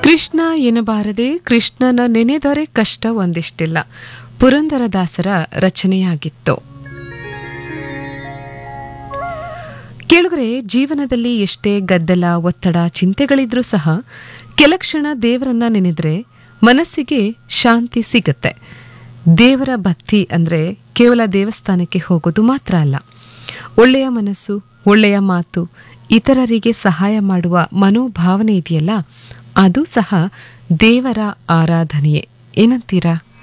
ಕೃಷ್ಣ ಎನ್ನಬಾರದೆ ಕೃಷ್ಣನ ನೆನೆದರೆ ಕಷ್ಟ ಒಂದಿಷ್ಟಿಲ್ಲ ಪುರಂದರದಾಸರ ರಚನೆಯಾಗಿತ್ತು ಕೇಳುಗರೆ ಜೀವನದಲ್ಲಿ ಎಷ್ಟೇ ಗದ್ದಲ ಒತ್ತಡ ಚಿಂತೆಗಳಿದ್ರೂ ಸಹ ಕೆಲಕ್ಷಣ ದೇವರನ್ನ ನೆನೆದ್ರೆ ಮನಸ್ಸಿಗೆ ಶಾಂತಿ ಸಿಗತ್ತೆ ದೇವರ ಭಕ್ತಿ ಅಂದ್ರೆ ಕೇವಲ ದೇವಸ್ಥಾನಕ್ಕೆ ಹೋಗೋದು ಮಾತ್ರ ಅಲ್ಲ ಒಳ್ಳೆಯ ಮನಸ್ಸು ಒಳ್ಳೆಯ ಮಾತು ಇತರರಿಗೆ ಸಹಾಯ ಮಾಡುವ ಮನೋಭಾವನೆ ಇದೆಯಲ್ಲ ಅದು ಸಹ ದೇವರ ಆರಾಧನೆಯೇ ಏನಂತೀರಾ